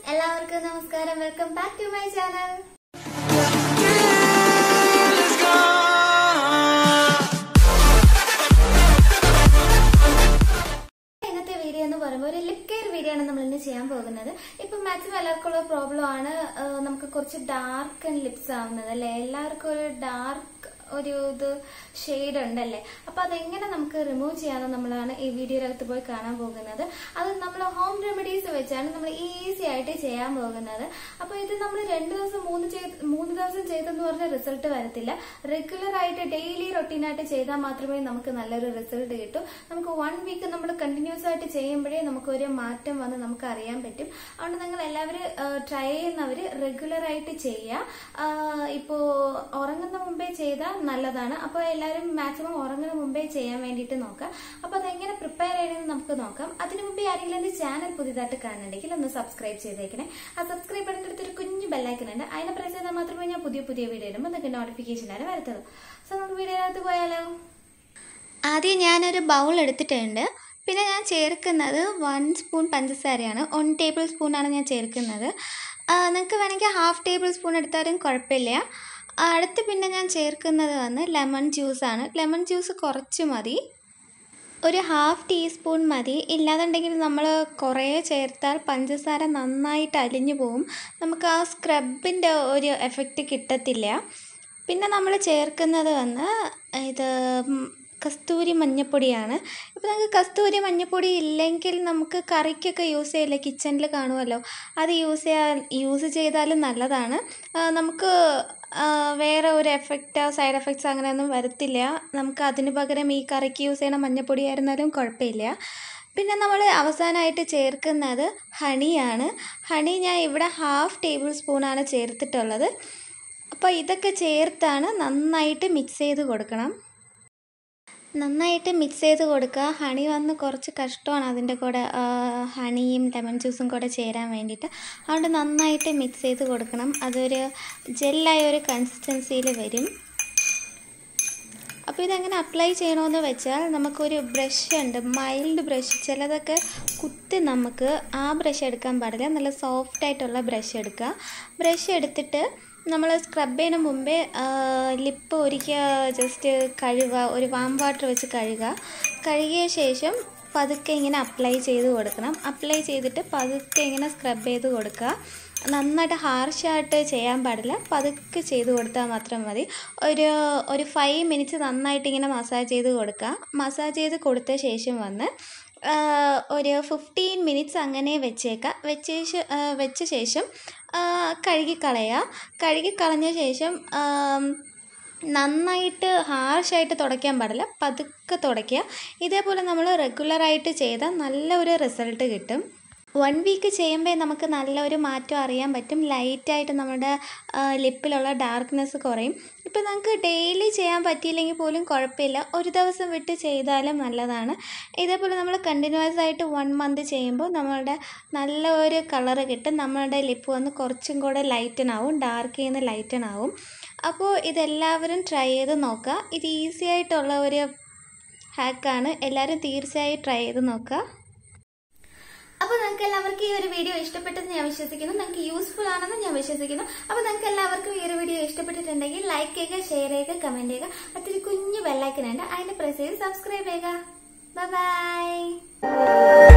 എല്ലാവർക്കും നമസ്കാരം welcome back to my channel ഇന്നത്തെ വീഡിയോ എന്ന് പറയുമ്പോൾ ഒരു ലിപ് കെയർ വീഡിയോ ആണ് നമ്മൾ ഇന്ന് ചെയ്യാൻ പോകുന്നത് ഇപ്പൊ മാക്സിമം എല്ലാവർക്കും ഉള്ള പ്രോബ്ലം ആണ് ആ, നമുക്ക് കുറച്ച് ഡാർക്ക് ആൻഡ് ലിപ്സ് ആവുന്നത് അല്ലെ എല്ലാവർക്കും ഒരു ഡാർക്ക് ഒരു ഇത് ഷെയ്ഡ് ഉണ്ടല്ലേ അപ്പൊ അതെങ്ങനെ നമുക്ക് റിമൂവ് ചെയ്യാമെന്ന് നമ്മളാണ് ഈ വീഡിയോയിലകത്ത് പോയി കാണാൻ പോകുന്നത് അത് നമ്മൾ ഹോം റെമഡീസ് വെച്ചാണ് നമ്മൾ ഈസി ആയിട്ട് ചെയ്യാൻ പോകുന്നത് അപ്പൊ ഇത് നമ്മൾ രണ്ട് ദിവസം മൂന്ന് ചെയ്ത് മൂന്ന് ദിവസം ചെയ്തെന്ന് പറഞ്ഞ റിസൾട്ട് വരത്തില്ല റെഗുലർ ആയിട്ട് ഡെയിലി റൊട്ടീനായിട്ട് ചെയ്താൽ മാത്രമേ നമുക്ക് നല്ലൊരു റിസൾട്ട് കിട്ടൂ നമുക്ക് വൺ വീക്ക് നമ്മൾ കണ്ടിന്യൂസ് ആയിട്ട് ചെയ്യുമ്പോഴേ നമുക്ക് ഒരു മാറ്റം വന്ന് നമുക്ക് അറിയാൻ പറ്റും അതുകൊണ്ട് നിങ്ങൾ എല്ലാവരും ട്രൈ ചെയ്യുന്നവര് റെഗുലർ ആയിട്ട് ചെയ്യുക ആഹ് ഇപ്പോ ഉറങ്ങുന്ന മുമ്പേ ചെയ്താൽ നല്ലതാണ് അപ്പോൾ എല്ലാവരും മാക്സിമം ഉറങ്ങുന്ന മുമ്പേ ചെയ്യാൻ വേണ്ടിയിട്ട് നോക്കാം അപ്പൊ അതെങ്ങനെ പ്രിപ്പയർ ചെയ്യണമെന്ന് നമുക്ക് നോക്കാം അതിനു മുമ്പേ ആരെങ്കിലും എന്റെ ചാനൽ പുതിയതായിട്ട് കാണുന്നുണ്ടെങ്കിൽ ഒന്ന് സബ്സ്ക്രൈബ് ചെയ്തേക്കണേ ആ സബ്സ്ക്രൈബ് ബട്ടൻ്റെ അടുത്തൊരു കുഞ്ഞു ബെല്ലൈക്കൻ ഉണ്ട് അതിനെ പ്രസ് ചെയ്താൽ മാത്രമേ ഞാൻ പുതിയ പുതിയ വീഡിയോ ഇടുമ്പോൾ നിങ്ങൾക്ക് നോട്ടിഫിക്കേഷൻ ആണ് വരത്തുള്ളൂ സോ നമുക്ക് വീഡിയോയിനകത്ത് പോയാലോ ആദ്യം ഞാനൊരു ബൗൾ എടുത്തിട്ടുണ്ട് പിന്നെ ഞാൻ ചേർക്കുന്നത് വൺ സ്പൂൺ പഞ്ചസാരയാണ് വൺ ടേബിൾ സ്പൂണാണ് ഞാൻ ചേർക്കുന്നത് നിങ്ങൾക്ക് വേണമെങ്കിൽ ഹാഫ് ടേബിൾ സ്പൂൺ എടുത്താലും കുഴപ്പമില്ല ആ, അടുത്ത് പിന്നെ ഞാൻ ചേർക്കുന്നത് വന്ന് ലെമൺ ജ്യൂസാണ് ലെമൺ ജ്യൂസ് കുറച്ച് മതി ഒരു ഹാഫ് ടീസ്പൂൺ മതി ഇല്ലാന്നുണ്ടെങ്കിൽ നമ്മൾ കുറേ ചേർത്താൽ പഞ്ചസാര നന്നായിട്ട് അലിഞ്ഞു പോകും നമുക്ക് ആ സ്ക്രബിൻ്റെ ഒരു എഫക്റ്റ് കിട്ടത്തില്ല പിന്നെ നമ്മൾ ചേർക്കുന്നത് വന്ന് ഇത് ഉം, കസ്തൂരി മഞ്ഞപ്പൊടിയാണ് ഇപ്പോൾ നമുക്ക് കസ്തൂരി മഞ്ഞപ്പൊടി ഇല്ലെങ്കിൽ നമുക്ക് കറിക്കൊക്കെ യൂസ് ചെയ്യില്ല കിച്ചണിൽ കാണുമല്ലോ അത് യൂസ് ചെയ്യാൻ യൂസ് ചെയ്താലും നല്ലതാണ് ആ, നമുക്ക് ആ, വേറെ ഒരു എഫക്റ്റ് സൈഡ് എഫക്ട്സ് അങ്ങനെയൊന്നും വരത്തില്ല നമുക്ക് അതിന് പകരം ഈ കറിക്ക് യൂസ് ചെയ്യണ മഞ്ഞപ്പൊടി ആയിരുന്നാലും കുഴപ്പമില്ല പിന്നെ നമ്മൾ അവസാനമായിട്ട് ചേർക്കുന്നത് ഹണിയാണ് ഹണി ഞാൻ ഇവിടെ ഹാഫ് ടേബിൾ സ്പൂണാണ് ചേർത്തിട്ടുള്ളത് അപ്പോൾ ഇതൊക്കെ ചേർത്താണ് നന്നായിട്ട് മിക്സ് ചെയ്ത് കൊടുക്കണം നന്നായിട്ട് മിക്സ് ചെയ്ത് കൊടുക്കുക ഹണി വന്ന് കുറച്ച് കഷ്ടമാണ് അതിൻ്റെ കൂടെ ആ, ഹണിയും ലെമൺ ജ്യൂസും കൂടെ ചേരാൻ വേണ്ടിയിട്ട് അതുകൊണ്ട് നന്നായിട്ട് മിക്സ് ചെയ്ത് കൊടുക്കണം അതൊരു ജെല്ലായ ഒരു കൺസിസ്റ്റൻസിയിൽ വരും അപ്പോൾ ഇതെങ്ങനെ അപ്ലൈ ചെയ്യണമെന്ന് വെച്ചാൽ നമുക്കൊരു ബ്രഷ് ഉണ്ട് മൈൽഡ് ബ്രഷ് ചിലതൊക്കെ കുത്തി നമുക്ക് ആ ബ്രഷ് എടുക്കാൻ പാടില്ല നല്ല സോഫ്റ്റ് ആയിട്ടുള്ള ബ്രഷ് എടുക്കുക ബ്രഷ് എടുത്തിട്ട് നമ്മൾ സ്ക്രബ് ചെയ്യുന്ന മുമ്പേ ലിപ്പ് ഒരിക്കൽ ജസ്റ്റ് കഴുകുക ഒരു വാം വാട്ടർ വെച്ച് കഴുകുക കഴുകിയ ശേഷം പതുക്കെ ഇങ്ങനെ അപ്ലൈ ചെയ്ത് കൊടുക്കണം അപ്ലൈ ചെയ്തിട്ട് പതുക്കെ ഇങ്ങനെ സ്ക്രബ് ചെയ്ത് കൊടുക്കുക നന്നായിട്ട് ഹാർഷായിട്ട് ചെയ്യാൻ പാടില്ല പതുക്കെ ചെയ്ത് കൊടുത്താൽ മാത്രം മതി ഒരു ഒരു ഫൈവ് മിനിറ്റ്സ് നന്നായിട്ട് ഇങ്ങനെ മസാജ് ചെയ്ത് കൊടുക്കുക മസാജ് ചെയ്ത് കൊടുത്ത ശേഷം വന്ന് ആ, ഒരു ഫിഫ്റ്റീൻ മിനിറ്റ്സ് അങ്ങനെ വെച്ചേക്കുക വെച്ച ശേ- ആ, വെച്ച ശേഷം ആ, കഴുകിക്കളയുക കഴുകിക്കളഞ്ഞ ശേഷം ആം, നന്നായിട്ട് ഹാർഷായിട്ട് തുടയ്ക്കാൻ പാടില്ല പതുക്കെ തുടയ്ക്കുക ഇതേപോലെ നമ്മൾ റെഗുലറായിട്ട് ചെയ്താൽ നല്ല ഒരു റിസൾട്ട് കിട്ടും വൺ വീക്ക് ചെയ്യുമ്പോൾ നമുക്ക് നല്ലൊരു മാറ്റം അറിയാൻ പറ്റും ലൈറ്റായിട്ട് നമ്മുടെ ലിപ്പിലുള്ള ഡാർക്ക്നെസ് കുറയും ഇപ്പം നമുക്ക് ഡെയിലി ചെയ്യാൻ പറ്റിയില്ലെങ്കിൽ പോലും കുഴപ്പമില്ല ഒരു ദിവസം വിട്ട് ചെയ്താലും നല്ലതാണ് ഇതേപോലെ നമ്മൾ കണ്ടിന്യൂസ് ആയിട്ട് വൺ മന്ത് ചെയ്യുമ്പോൾ നമ്മളുടെ നല്ല ഒരു കളറ് കിട്ടും നമ്മളുടെ ലിപ്പ് വന്ന് കുറച്ചും കൂടെ ലൈറ്റൻ ആവും ഡാർക്ക് ചെയ്യുന്ന ലൈറ്റൻ ആവും അപ്പോൾ ഇതെല്ലാവരും ട്രൈ ചെയ്ത് നോക്കുക ഇത് ഈസി ആയിട്ടുള്ള ഒരു ഹാക്കാണ് എല്ലാവരും തീർച്ചയായും ട്രൈ ചെയ്ത് നോക്കുക അപ്പൊ നിങ്ങൾക്ക് എല്ലാവർക്കും ഈ ഒരു വീഡിയോ ഇഷ്ടപ്പെട്ടെന്ന് ഞാൻ വിശ്വസിക്കുന്നു നിങ്ങൾക്ക് യൂസ്ഫുൾ ആണെന്ന് ഞാൻ വിശ്വസിക്കുന്നു അപ്പൊ നിങ്ങൾക്ക് എല്ലാവർക്കും ഈ ഒരു വീഡിയോ ഇഷ്ടപ്പെട്ടിട്ടുണ്ടെങ്കിൽ ലൈക്ക് ചെയ്യുക ഷെയർ ചെയ്യുക കമന്റ് ചെയ്യുക മറ്റൊരു കുഞ്ഞു ബെല്ലൈക്കൻ ഉണ്ട് അതിനെ പ്രസ് ചെയ്ത് സബ്സ്ക്രൈബ് ചെയ്യുക ബൈ